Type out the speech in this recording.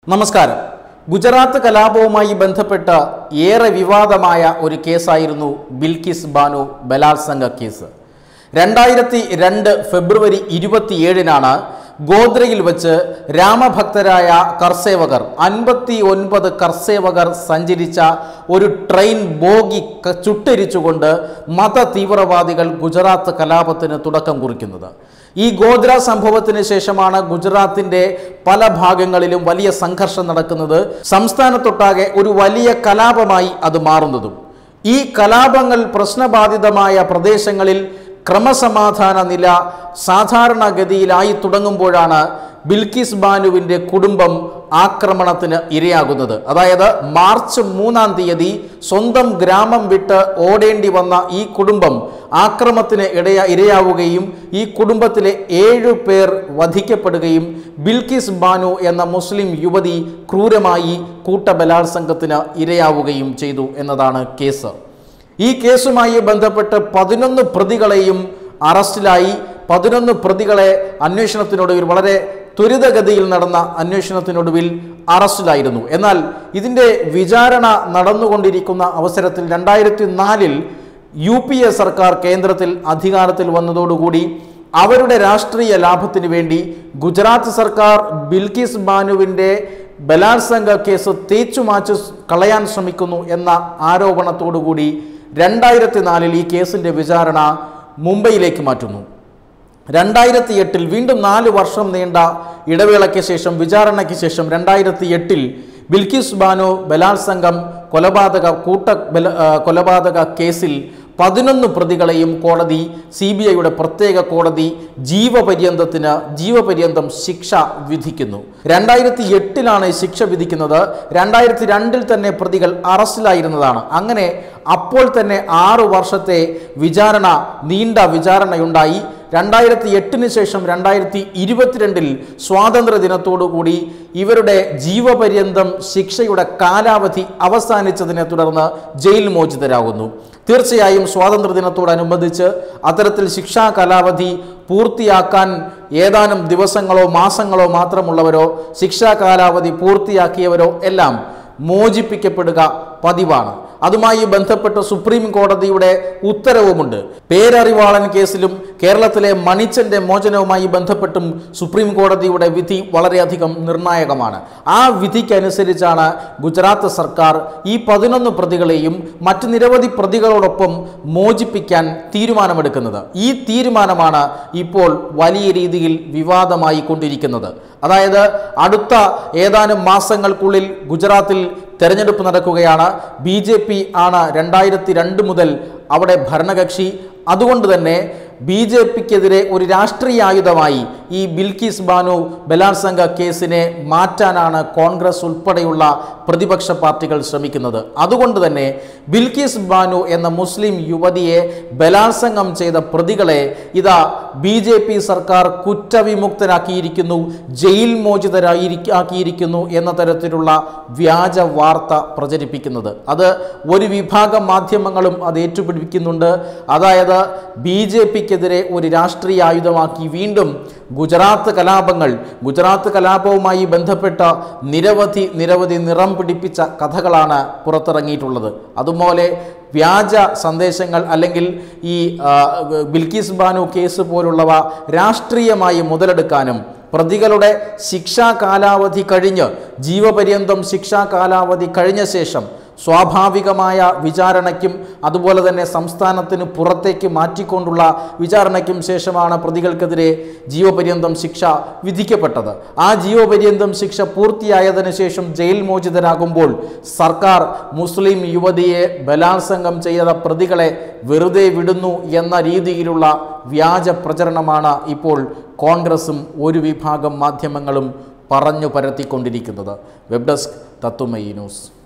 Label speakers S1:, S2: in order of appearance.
S1: നമസ്കാരം ഗുജറാത്ത് കലാപവുമായി ബന്ധപ്പെട്ട ഏറെ വിവാദമായ ഒരു കേസായിരുന്നു ബിൽക്കിസ് ബാനു ബലാത്സംഗ കേസ് രണ്ടായിരത്തി രണ്ട് ഫെബ്രുവരി ഇരുപത്തിയേഴിനാണ് ഗോദ്രയിൽ വച്ച് രാമഭക്തരായ കർസേവകർ അൻപത്തി ഒൻപത് കർസേവകർ സഞ്ചരിച്ച ഒരു ട്രെയിൻ ബോഗി ക- ചുട്ടരിച്ചുകൊണ്ട് മത തീവ്രവാദികൾ ഗുജറാത്ത് കലാപത്തിന് തുടക്കം കുറിക്കുന്നത് ഈ ഗോദ്ര സംഭവത്തിന് ശേഷമാണ് ഗുജറാത്തിന്റെ പല ഭാഗങ്ങളിലും വലിയ സംഘർഷം നടക്കുന്നത് സംസ്ഥാനത്തൊട്ടാകെ ഒരു വലിയ കലാപമായി അത് മാറുന്നതും ഈ കലാപങ്ങൾ പ്രശ്നബാധിതമായ പ്രദേശങ്ങളിൽ ക്രമസമാധാന നില സാധാരണഗതിയിലായി തുടങ്ങുമ്പോഴാണ് ബിൽക്കിസ് ബാനുവിൻ്റെ കുടുംബം ആക്രമണത്തിന് ഇരയാകുന്നത് അതായത് മാർച്ച് മൂന്നാം തീയതി സ്വന്തം ഗ്രാമം വിട്ട് ഓടേണ്ടി വന്ന ഈ കുടുംബം ആക്രമണത്തിന് ഇടയ ഇരയാവുകയും ഈ കുടുംബത്തിലെ ഏഴു പേർ വധിക്കപ്പെടുകയും ബിൽക്കിസ് ബാനു എന്ന മുസ്ലിം യുവതി ക്രൂരമായി കൂട്ടബലാത്സംഗത്തിന് ഇരയാവുകയും ചെയ്തു എന്നതാണ് കേസ് ഈ കേസുമായി ബന്ധപ്പെട്ട് പതിനൊന്ന് പ്രതികളെയും അറസ്റ്റിലായി പതിനൊന്ന് പ്രതികളെ അന്വേഷണത്തിനൊടുവിൽ വളരെ ത്വരിതഗതിയിൽ നടന്ന അന്വേഷണത്തിനൊടുവിൽ അറസ്റ്റിലായിരുന്നു എന്നാൽ ഇതിൻ്റെ വിചാരണ നടന്നുകൊണ്ടിരിക്കുന്ന അവസരത്തിൽ രണ്ടായിരത്തി നാലിൽ യു പി എ സർക്കാർ കേന്ദ്രത്തിൽ അധികാരത്തിൽ വന്നതോടുകൂടി അവരുടെ രാഷ്ട്രീയ ലാഭത്തിന് വേണ്ടി ഗുജറാത്ത് സർക്കാർ ബിൽക്കിസ് ബാനുവിൻ്റെ ബലാത്സംഗ കേസ് തേച്ചുമാച്ചു കളയാൻ ശ്രമിക്കുന്നു എന്ന ആരോപണത്തോടുകൂടി രണ്ടായിരത്തി നാലിൽ ഈ കേസിൻ്റെ വിചാരണ മുംബൈയിലേക്ക് മാറ്റുന്നു രണ്ടായിരത്തി എട്ടിൽ വീണ്ടും നാല് വർഷം നീണ്ട ഇടവേളയ്ക്ക് ശേഷം വിചാരണയ്ക്ക് ശേഷം രണ്ടായിരത്തി എട്ടിൽ ബിൽക്കിസ് ബാനു ബലാത്സംഗം കൊലപാതക കൂട്ട ബല ആ, കൊലപാതക കേസിൽ പതിനൊന്ന് പ്രതികളെയും കോടതി സി ബി ഐയുടെ പ്രത്യേക കോടതി ജീവപര്യന്തത്തിന് ജീവപര്യന്തം ശിക്ഷ വിധിക്കുന്നു രണ്ടായിരത്തി എട്ടിലാണ് ഈ ശിക്ഷ വിധിക്കുന്നത് രണ്ടായിരത്തി രണ്ടിൽ തന്നെ പ്രതികൾ അറസ്റ്റിലായിരുന്നതാണ് അങ്ങനെ അപ്പോൾ തന്നെ ആറു വർഷത്തെ വിചാരണ നീണ്ട വിചാരണയുണ്ടായി രണ്ടായിരത്തി എട്ടിന് ശേഷം രണ്ടായിരത്തി ഇരുപത്തിരണ്ടിൽ സ്വാതന്ത്ര്യ ദിനത്തോടുകൂടി ഇവരുടെ ജീവപര്യന്തം ശിക്ഷയുടെ കാലാവധി അവസാനിച്ചതിനെ തുടർന്ന് ജയിൽ മോചിതരാകുന്നു തീർച്ചയായും സ്വാതന്ത്ര്യ ദിനത്തോടനുബന്ധിച്ച് അത്തരത്തിൽ ശിക്ഷാ കാലാവധി പൂർത്തിയാക്കാൻ ഏതാനും ദിവസങ്ങളോ മാസങ്ങളോ മാത്രമുള്ളവരോ ശിക്ഷാ കാലാവധി പൂർത്തിയാക്കിയവരോ എല്ലാം മോചിപ്പിക്കപ്പെടുക പതിവാണ് അതുമായി ബന്ധപ്പെട്ട് സുപ്രീം കോടതിയുടെ ഉത്തരവുമുണ്ട് പേരറിവാളൻ കേസിലും കേരളത്തിലെ മണിച്ചന്റെ മോചനവുമായി ബന്ധപ്പെട്ടും സുപ്രീം കോടതിയുടെ വിധി വളരെയധികം നിർണായകമാണ് ആ വിധിക്കനുസരിച്ചാണ് ഗുജറാത്ത് സർക്കാർ ഈ പതിനൊന്ന് പ്രതികളെയും മറ്റ് നിരവധി പ്രതികളോടൊപ്പം മോചിപ്പിക്കാൻ തീരുമാനമെടുക്കുന്നത് ഈ തീരുമാനമാണ് ഇപ്പോൾ വലിയ രീതിയിൽ വിവാദമായി കൊണ്ടിരിക്കുന്നത് അതായത് അടുത്ത ഏതാനും മാസങ്ങൾക്കുള്ളിൽ ഗുജറാത്തിൽ തെരഞ്ഞെടുപ്പ് നടക്കുകയാണ് ബി ജെ പി ആണ് രണ്ടായിരത്തി രണ്ട് മുതൽ അവിടെ ഭരണകക്ഷി അതുകൊണ്ട് തന്നെ ബി ജെ പിക്കെതിരെ ഒരു രാഷ്ട്രീയ ആയുധമായി ഈ ബിൽക്കിസ് ബാനു ബലാത്സംഗ കേസിനെ മാറ്റാനാണ് കോൺഗ്രസ് ഉൾപ്പെടെയുള്ള പ്രതിപക്ഷ പാർട്ടികൾ ശ്രമിക്കുന്നത് അതുകൊണ്ട് തന്നെ ബിൽക്കിസ് ബാനു എന്ന മുസ്ലിം യുവതിയെ ബലാത്സംഗം ചെയ്ത പ്രതികളെ ഇതാ ബി ജെ പി സർക്കാർ കുറ്റവിമുക്തരാക്കിയിരിക്കുന്നു ജയിൽ മോചിതരായിരിക്ക ആക്കിയിരിക്കുന്നു എന്ന തരത്തിലുള്ള വ്യാജ വാർത്ത പ്രചരിപ്പിക്കുന്നത് അത് ഒരു വിഭാഗം മാധ്യമങ്ങളും അത് ഏറ്റുപിടിപ്പിക്കുന്നുണ്ട് അതായത് ബി ജെ പിക്കെതിരെ ഒരു രാഷ്ട്രീയ ആയുധമാക്കി വീണ്ടും ഗുജറാത്ത് കലാപങ്ങൾ ഗുജറാത്ത് കലാപവുമായി ബന്ധപ്പെട്ട നിരവധി നിരവധി നിറം പിടിപ്പിച്ച കഥകളാണ് പുറത്തിറങ്ങിയിട്ടുള്ളത് അതുപോലെ വ്യാജ സന്ദേശങ്ങൾ അല്ലെങ്കിൽ ഈ ആ, ബിൽക്കിസ് ബാനു കേസ് പോലുള്ളവ രാഷ്ട്രീയമായി മുതലെടുക്കാനും പ്രതികളുടെ ശിക്ഷാ കാലാവധി കഴിഞ്ഞ് ജീവപര്യന്തം ശിക്ഷാ കാലാവധി കഴിഞ്ഞ ശേഷം സ്വാഭാവികമായ വിചാരണയ്ക്കും അതുപോലെ തന്നെ സംസ്ഥാനത്തിന് പുറത്തേക്ക് മാറ്റിക്കൊണ്ടുള്ള വിചാരണയ്ക്കും ശേഷമാണ് പ്രതികൾക്കെതിരെ ജീവപര്യന്തം ശിക്ഷ വിധിക്കപ്പെട്ടത് ആ ജീവപര്യന്തം ശിക്ഷ പൂർത്തിയായതിനു ശേഷം ജയിൽ മോചിതരാകുമ്പോൾ സർക്കാർ മുസ്ലിം യുവതിയെ ബലാത്സംഗം ചെയ്ത പ്രതികളെ വെറുതെ വിടുന്നു എന്ന രീതിയിലുള്ള വ്യാജ പ്രചരണമാണ് ഇപ്പോൾ കോൺഗ്രസും ഒരു വിഭാഗം മാധ്യമങ്ങളും പറഞ്ഞു പരത്തിക്കൊണ്ടിരിക്കുന്നത് വെബ് ഡെസ്ക് തത്തുമയി ന്യൂസ്